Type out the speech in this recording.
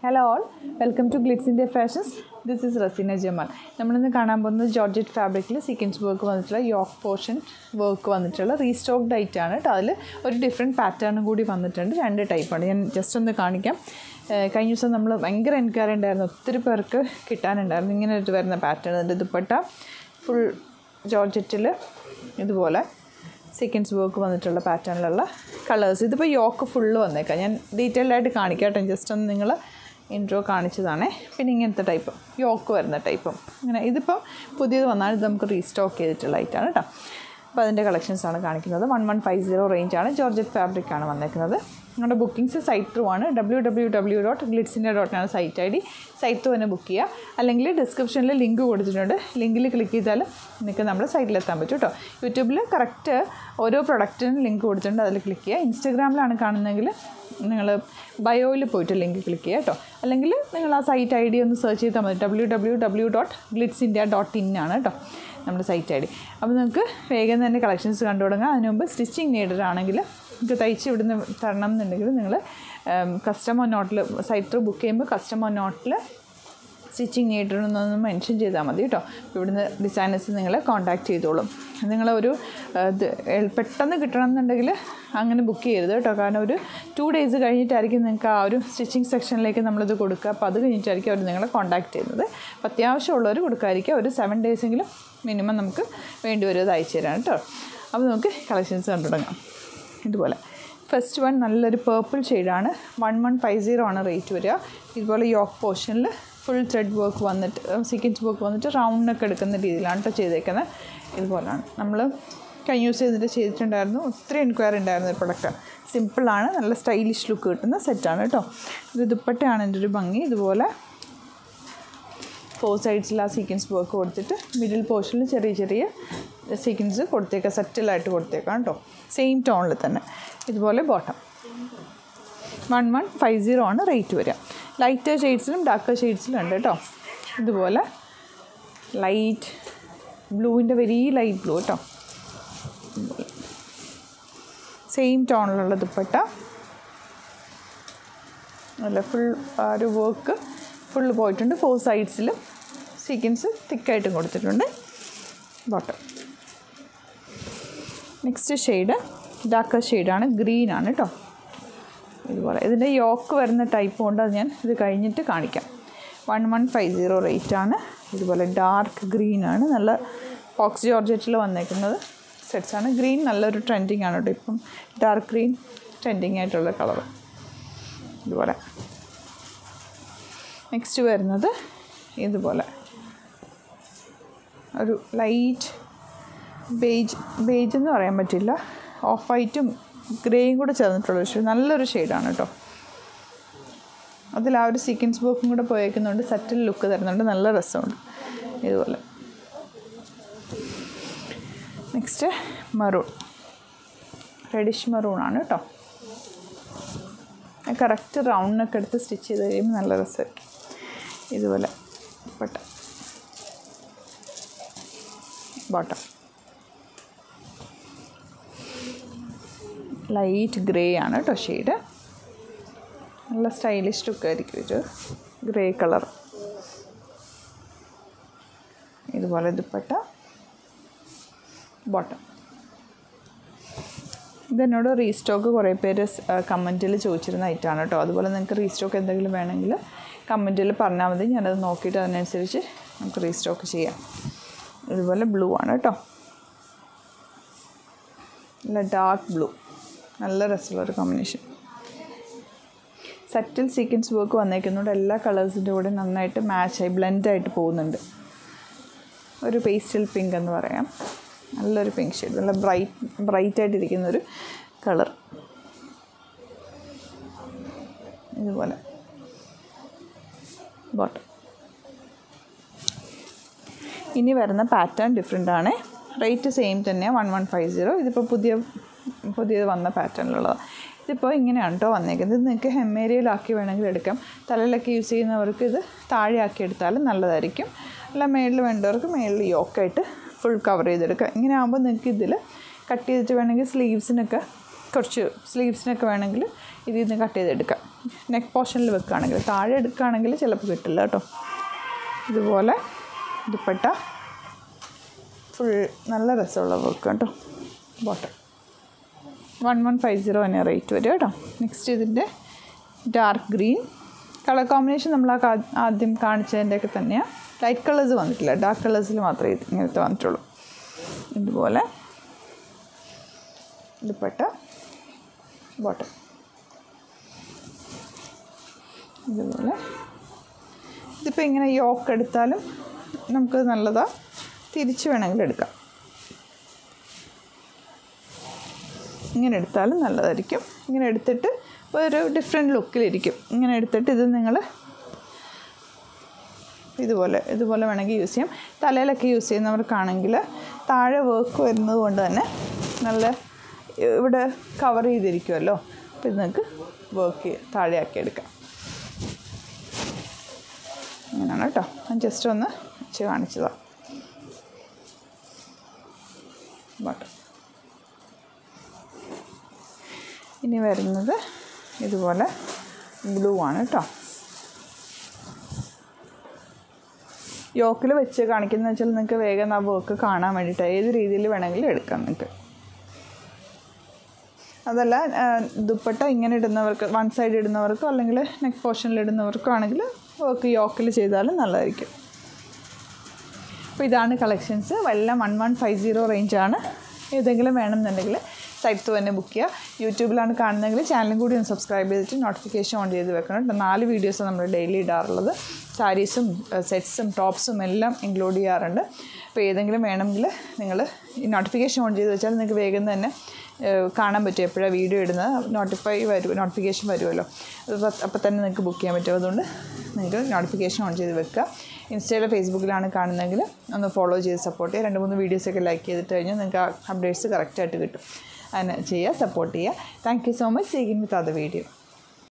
hello all welcome to Glitz India fashions this is Raseena Jamal നമ്മളിന്ന് കാണാൻ പോകുന്നത് ജോർജറ്റ് ഫാബ്രിക്കിൽ സീക്വൻസ് വർക്ക് വന്നിട്ടുള്ള യോക്ക് പോർഷൻ വർക്ക് വന്നിട്ടുള്ള റീസ്റ്റോക്ഡ് ആണ് കേട്ടോ അതിൽ ഒരു ഡിഫറെൻറ്റ് പാറ്റേണും കൂടി വന്നിട്ടുണ്ട് രണ്ട് ടൈപ്പാണ് ഞാൻ ജസ്റ്റ് ഒന്ന് കാണിക്കാം ഏഹ് കഴിഞ്ഞ ദിവസം നമ്മൾ ഭയങ്കര എൻക്വയറി ഉണ്ടായിരുന്നു ഒത്തിരി പേർക്ക് കിട്ടാനുണ്ടായിരുന്നു ഇങ്ങനെ ഒരു വരുന്ന പാറ്റേൺ അതിൻ്റെ ദുപ്പട്ട ഫുൾ ജോർജറ്റിൽ ഇതുപോലെ സീക്വൻസ് വർക്ക് വന്നിട്ടുള്ള പാറ്റേണിലുള്ള കളേഴ്സ് ഇതിപ്പോൾ യോക്ക് ഫുള്ള് വന്നേക്കാം ഞാൻ ഡീറ്റെയിൽഡ് ആയിട്ട് കാണിക്കാം കേട്ടോ ജസ്റ്റ് ഒന്ന് നിങ്ങൾ ഇൻട്രോ കാണിച്ചതാണേ പിന്നെ ഇങ്ങനത്തെ ടൈപ്പ് യോക്ക് വരുന്ന ടൈപ്പും ഇങ്ങനെ ഇതിപ്പം പുതിയത് വന്നാൽ ഇത് നമുക്ക് റീസ്റ്റോക്ക് ചെയ്തിട്ടുള്ള ഐറ്റാണ് കേട്ടോ അപ്പോൾ അതിൻ്റെ കളക്ഷൻസാണ് കാണിക്കുന്നത് വൺ വൺ ഫൈവ് സീറോ റേഞ്ചാണ് ജോർജറ്റ് ഫാബ്രിക്കാണ് വന്നേക്കുന്നത് നമ്മുടെ ബുക്കിംഗ്സ് സൈറ്റ് ത്രൂ ആണ് ഡബ്ല്യൂ ഡബ്ല്യൂ ഡബ്ല്യൂ ഡോട്ട് ഗ്ലിറ്റ്സിൻ്റെ ഡോട്ടാണ് site I D site through തന്നെ ബുക്ക് ചെയ്യുക അല്ലെങ്കിൽ ഡിസ്ക്രിപ്ഷനിൽ ലിങ്ക് കൊടുത്തിട്ടുണ്ട് ലിങ്കിൽ ക്ലിക്ക് ചെയ്താൽ നിങ്ങൾക്ക് നമ്മുടെ സൈറ്റിലെത്താൻ പറ്റും കേട്ടോ യൂട്യൂബിൽ കറക്റ്റ് ഓരോ പ്രൊഡക്റ്റിനും ലിങ്ക് കൊടുത്തിട്ടുണ്ട് അതിൽ ക്ലിക്ക് ചെയ്യുക ഇൻസ്റ്റാഗ്രാമിലാണ് കാണുന്നതെങ്കിൽ നിങ്ങൾ ബയോയിൽ പോയിട്ട് ലിങ്ക് ക്ലിക്ക് ചെയ്യുക കേട്ടോ അല്ലെങ്കിൽ നിങ്ങൾ ആ സൈറ്റ് ഐ ഡി ഒന്ന് സെർച്ച് ചെയ്താൽ മതി W W W dot Glitz India dot in ആണ് കേട്ടോ നമ്മുടെ സൈറ്റ് ഐ ഡി അപ്പോൾ നിങ്ങൾക്ക് വേഗം തന്നെ കളക്ഷൻസ് കണ്ടു തുടങ്ങാം അതിന് മുമ്പ് സ്റ്റിച്ചിങ് നീഡഡ് ആണെങ്കിൽ നിങ്ങൾക്ക് തയ്ച്ച് ഇവിടുന്ന് തരണം എന്നുണ്ടെങ്കിൽ നിങ്ങൾ കസ്റ്റമർ നോട്ടിൽ സൈറ്റ് ത്രൂ ബുക്ക് ചെയ്യുമ്പോൾ കസ്റ്റമർ നോട്ടിൽ സ്റ്റിച്ചിങ് നീഡണമെന്നൊന്ന് മെൻഷൻ ചെയ്താൽ മതി കേട്ടോ ഇവിടുന്ന് ഡിസൈനേഴ്സ് നിങ്ങളെ കോൺടാക്ട് ചെയ്തോളും നിങ്ങളൊരു ഇത് എൾ- പെട്ടെന്ന് കിട്ടണം എന്നുണ്ടെങ്കിൽ അങ്ങനെ ബുക്ക് ചെയ്യരുത് കേട്ടോ കാരണം ഒരു ടു ഡേയ്സ് കഴിഞ്ഞിട്ടായിരിക്കും നിങ്ങൾക്ക് ആ ഒരു സ്റ്റിച്ചിങ് സെക്ഷനിലേക്ക് നമ്മളിത് കൊടുക്കുക അപ്പോൾ അത് കഴിഞ്ഞിട്ടായിരിക്കും അവർ നിങ്ങളെ കോൺടാക്ട് ചെയ്യുന്നത് അപ്പോൾ അത്യാവശ്യമുള്ളവർ കൊടുക്കാതിരിക്കുക ഒരു സെവൻ ഡേയ്സെങ്കിലും മിനിമം നമുക്ക് വേണ്ടി വരും അത് അയച്ചു തരാൻ കേട്ടോ അപ്പോൾ നമുക്ക് കളക്ഷൻസ് കണ്ടു തുടങ്ങാം ഇതുപോലെ ഫസ്റ്റ് വൺ നല്ലൊരു പേർപ്പിൾ ഷെയ്ഡാണ് വൺ വൺ ഫൈവ് സീറോ ആണ് റേറ്റ് വരിക ഇതുപോലെ യോക്ക് പോർഷനിൽ ഫുൾ ത്രെഡ് വർക്ക് വന്നിട്ട് സീക്വൻസ് വർക്ക് വന്നിട്ട് റൗണ്ടൊക്കെ എടുക്കുന്ന രീതിയിലാണ് കേട്ടോ ചെയ്തേക്കുന്നത് ഇതുപോലെയാണ് നമ്മൾ കഴിഞ്ഞ യൂസ് ചെയ്തിട്ട് ചെയ്തിട്ടുണ്ടായിരുന്നു ഒത്തിരി എൻക്വയറി ഉണ്ടായിരുന്ന ഒരു പ്രൊഡക്റ്റ് സിമ്പിളാണ് നല്ല സ്റ്റൈലിഷ് ലുക്ക് കിട്ടുന്ന സെറ്റാണ് കേട്ടോ ഇത് ദുപ്പട്ടയാണ് എൻ്റെ ഒരു ഭംഗി ഇതുപോലെ ഫോർ സൈഡ്സിൽ ആ സീക്വൻസ് വർക്ക് കൊടുത്തിട്ട് മിഡിൽ പോർഷനിൽ ചെറിയ ചെറിയ സീക്വൻസ് കൊടുത്തേക്കാം സെറ്റിലായിട്ട് കൊടുത്തേക്കാം കേട്ടോ സെയിം ടോണിൽ തന്നെ ഇതുപോലെ bottom one one five zero ആണ് റേറ്റ് വരിക ലൈറ്റ് ഷെയ്ഡ്സിലും ഡാർക്ക് ഷെയ്ഡ്സിലും ഉണ്ട് കേട്ടോ ഇതുപോലെ ലൈറ്റ് ബ്ലൂവിൻ്റെ വെരി ലൈറ്റ് ബ്ലൂ കേട്ടോ സെയിം ടോണിലുള്ള ദുപ്പട്ട നല്ല ഫുൾ ആ ഒരു വർക്ക് ഫുള്ള് പോയിട്ടുണ്ട് ഫോർ സൈഡ്സിലും സീക്വൻസ് തിക്കായിട്ടും കൊടുത്തിട്ടുണ്ട് ബോട്ടം നെക്സ്റ്റ് ഷെയ്ഡ് ഡാർക്കർ ഷെയ്ഡാണ് ഗ്രീൻ ആണ് കേട്ടോ ഇതുപോലെ ഇതിൻ്റെ യോക്ക് വരുന്ന ടൈപ്പ് കൊണ്ട് അത് ഞാൻ ഇത് കഴിഞ്ഞിട്ട് കാണിക്കാം one one five zero rate ആണ് ഇതുപോലെ ഡാർക്ക് ഗ്രീൻ ആണ് നല്ല ഫോക്സ് ജോർജറ്റിൽ വന്നേക്കുന്നത് സെറ്റ്സ് ആണ് ഗ്രീൻ നല്ലൊരു ട്രെൻഡിങ് ആണ് കേട്ടോ ഇപ്പം ഡാർക്ക് ഗ്രീൻ ട്രെൻഡിങ് ആയിട്ടുള്ള കളർ ഇതുപോലെ നെക്സ്റ്റ് വരുന്നത് ഇതുപോലെ ഒരു ലൈറ്റ് ബേജ് ബേജ് എന്ന് പറയാൻ പറ്റില്ല ഓഫ് വൈറ്റും ഗ്രേയും കൂടെ ചേർന്നിട്ടുള്ള ഒരു ഷെയ്ഡ് നല്ലൊരു ഷെയ്ഡാണ് കേട്ടോ അതിൽ ആ ഒരു സീക്വൻസ് വർക്കും കൂടെ പോയേക്കുന്നുണ്ട് സെറ്റിൽ ലുക്ക് തരുന്നുണ്ട് നല്ല രസമുണ്ട് ഇതുപോലെ നെക്സ്റ്റ് മറൂൺ റെഡിഷ് മറൂൺ ആണ് കേട്ടോ കറക്റ്റ് റൗണ്ടിനൊക്കെ എടുത്ത് സ്റ്റിച്ച് ചെയ്ത് കഴിയുമ്പോൾ നല്ല രസമായിരിക്കും ഇതുപോലെ പട്ട ബോട്ടം ലൈറ്റ് ഗ്രേ ആണ് കേട്ടോ ഷെയ്ഡ് നല്ല സ്റ്റൈലിഷ് ലുക്ക് ആയിരിക്കും ഇത് ഗ്രേ കളർ ഇതുപോലെ ദുപ്പട്ട ബോട്ടം ഇതെന്നോട് റീസ്റ്റോക്ക് കുറേ പേര് കമൻറ്റിൽ ചോദിച്ചിരുന്ന ഐറ്റാണ് കേട്ടോ അതുപോലെ നിങ്ങൾക്ക് റീസ്റ്റോക്ക് എന്തെങ്കിലും വേണമെങ്കിൽ കമൻറ്റിൽ പറഞ്ഞാൽ മതി ഞാനത് നോക്കിയിട്ട് അതിനനുസരിച്ച് നമുക്ക് റീസ്റ്റോക്ക് ചെയ്യാം ഇതുപോലെ ബ്ലൂ ആണ് കേട്ടോ നല്ല ഡാർക്ക് ബ്ലൂ നല്ല രസമുള്ളൊരു കോമ്പിനേഷൻ സെറ്റിൽ സീക്വൻസ് വർക്ക് വന്നേക്കുന്നതുകൊണ്ട് എല്ലാ കളേഴ്സിൻ്റെ കൂടെ നന്നായിട്ട് മാച്ചായി ബ്ലെൻഡായിട്ട് പോകുന്നുണ്ട് ഒരു പേസ്റ്റൽ പിങ്ക് എന്ന് പറയാം നല്ലൊരു പിങ്ക് ഷെയ്ഡ് നല്ല ബ്രൈറ്റ് ബ്രൈറ്റ് ആയിട്ടിരിക്കുന്നൊരു കളർ ഇതുപോലെ ബോട്ടം ഇനി വരുന്ന പാറ്റേൺ ഡിഫറെൻ്റ് ആണ് റേറ്റ് സെയിം തന്നെയാണ് വൺ വൺ ഫൈവ് സീറോ ഇതിപ്പോൾ പുതിയ പുതിയത് വന്ന പാറ്റേണിലുള്ളതാണ് ഇതിപ്പോൾ ഇങ്ങനെയാണ് കേട്ടോ വന്നേക്കുന്നത് ഇത് നിങ്ങൾക്ക് ഹെമ്മേരിയയിലാക്കി വേണമെങ്കിൽ എടുക്കാം തലയിലൊക്കെ യൂസ് ചെയ്യുന്നവർക്ക് ഇത് താഴെ ആക്കി എടുത്താലും നല്ലതായിരിക്കും അല്ല മേളിൽ വേണ്ടവർക്ക് മേളിൽ യോക്കായിട്ട് ഫുൾ കവർ ചെയ്തെടുക്കാം ഇങ്ങനെ ആകുമ്പോൾ നിങ്ങൾക്ക് ഇതിൽ കട്ട് ചെയ്തിട്ട് വേണമെങ്കിൽ സ്ലീവ്സിനൊക്കെ കുറച്ച് സ്ലീവ്സിനൊക്കെ വേണമെങ്കിൽ ഇതിൽ നിന്ന് കട്ട് ചെയ്തെടുക്കാം നെക്ക് പോർഷനിൽ വെക്കുകയാണെങ്കിൽ താഴെ എടുക്കുകയാണെങ്കിൽ ചിലപ്പോൾ കിട്ടില്ല കേട്ടോ ഇതുപോലെ ദുപ്പട്ട ഫുൾ നല്ല രസമുള്ള വർക്ക് കേട്ടോ bottom one one five zero തന്നെ റേറ്റ് വരും കേട്ടോ നെക്സ്റ്റ് ഇതിൻ്റെ ഡാർക്ക് ഗ്രീൻ കളർ കോമ്പിനേഷൻ നമ്മൾ ആ കാ- ആദ്യം കാണിച്ചതിൻ്റെയൊക്കെ തന്നെയാണ് ലൈറ്റ് കളേഴ്സ് വന്നിട്ടില്ല ഡാർക്ക് കളേഴ്സിൽ മാത്രമേ ഇത് ഇങ്ങനത്തെ വന്നിട്ടുള്ളൂ ഇതുപോലെ ദുപ്പട്ട ബോട്ടം ഇതുപോലെ ഇതിപ്പോൾ ഇങ്ങനെ യോക്ക് എടുത്താലും നമുക്ക് നല്ലതാണ് തിരിച്ച് വേണമെങ്കിൽ എടുക്കാം ഇങ്ങനെ എടുത്താലും നല്ലതായിരിക്കും ഇങ്ങനെ എടുത്തിട്ട് ഒരു ഡിഫറെൻറ്റ് ലുക്കിലിരിക്കും ഇങ്ങനെ എടുത്തിട്ട് ഇത് നിങ്ങൾ ഇതുപോലെ ഇതുപോലെ വേണമെങ്കിൽ യൂസ് ചെയ്യാം തലയിലൊക്കെ യൂസ് ചെയ്യുന്നവർക്കാണെങ്കിൽ താഴെ വർക്ക് വരുന്നത് കൊണ്ട് തന്നെ നല്ല ഇവിടെ കവർ ചെയ്തിരിക്കുമല്ലോ അപ്പോൾ ഇത് നിങ്ങൾക്ക് വർക്ക് താഴെയാക്കി എടുക്കാം അങ്ങനെയാണ് കേട്ടോ ഞാൻ ജസ്റ്റ് ഒന്ന് വെച്ച് കാണിച്ചതാണ് ബട്ടൺ ഇനി വരുന്നത് ഇതുപോലെ ബ്ലൂ ആണ് കേട്ടോ യോക്കിൽ വെച്ച് കാണിക്കുന്നത് വെച്ചാൽ നിങ്ങൾക്ക് വേഗം ആ വർക്ക് കാണാൻ വേണ്ടിയിട്ട് ഏത് രീതിയിൽ വേണമെങ്കിലും എടുക്കാം നിങ്ങൾക്ക് അതല്ല ആ, ദുപ്പട്ട ഇങ്ങനെ ഇടുന്നവർക്ക് വൺ സൈഡ് ഇടുന്നവർക്കോ അല്ലെങ്കിൽ നെക്ക് പോർഷനിൽ ഇടുന്നവർക്കോ ആണെങ്കിൽ വർക്ക് യോക്കിൽ ചെയ്താലും നല്ലതായിരിക്കും അപ്പോൾ ഇതാണ് കളക്ഷൻസ് എല്ലാം വൺ വൺ ഫൈവ് സീറോ റേഞ്ചാണ് ഏതെങ്കിലും വേണമെന്നുണ്ടെങ്കിൽ സൈറ്റ് തന്നെ ബുക്ക് ചെയ്യുക യൂട്യൂബിലാണ് കാണുന്നതെങ്കിൽ ചാനലും കൂടി ഒന്ന് സബ്സ്ക്രൈബ് ചെയ്തിട്ട് നോട്ടിഫിക്കേഷൻ ഓൺ ചെയ്ത് വെക്കണം കേട്ടോ നാല് വീഡിയോസ് നമ്മൾ ഡെയിലി ഇടാറുള്ളത് സാരീസും സെറ്റ്സും ടോപ്സും എല്ലാം ഇൻക്ലൂഡ് ചെയ്യാറുണ്ട് അപ്പോൾ ഏതെങ്കിലും വേണമെങ്കിൽ നിങ്ങൾ ഈ നോട്ടിഫിക്കേഷൻ ഓൺ ചെയ്ത് വെച്ചാൽ നിങ്ങൾക്ക് വേഗം തന്നെ ഏഹ്, കാണാൻ പറ്റും എപ്പോഴാണ് വീഡിയോ ഇടുന്നത് നോട്ടിഫൈ വരും നോട്ടിഫിക്കേഷൻ വരുമല്ലോ അപ്പോൾ അപ്പോൾ തന്നെ നിങ്ങൾക്ക് ബുക്ക് ചെയ്യാൻ പറ്റും അതുകൊണ്ട് നിങ്ങൾക്ക് നോട്ടിഫിക്കേഷൻ ഓൺ ചെയ്ത് വെക്കുക ഇൻസ്റ്റയിലോ ഫേസ്ബുക്കിലാണ് കാണുന്നതെങ്കിൽ ഒന്ന് ഫോളോ ചെയ്ത് സപ്പോർട്ട് ചെയ്യുക രണ്ട് മൂന്ന് വീഡിയോസൊക്കെ ലൈക്ക് ചെയ്തിട്ട് കഴിഞ്ഞാൽ നിങ്ങൾക്ക് ആ അപ്ഡേറ്റ്സ് കറക്റ്റായിട്ട് കിട്ടും അതിന് ചെയ്യുക സപ്പോർട്ട് ചെയ്യുക thank you so much see again with other video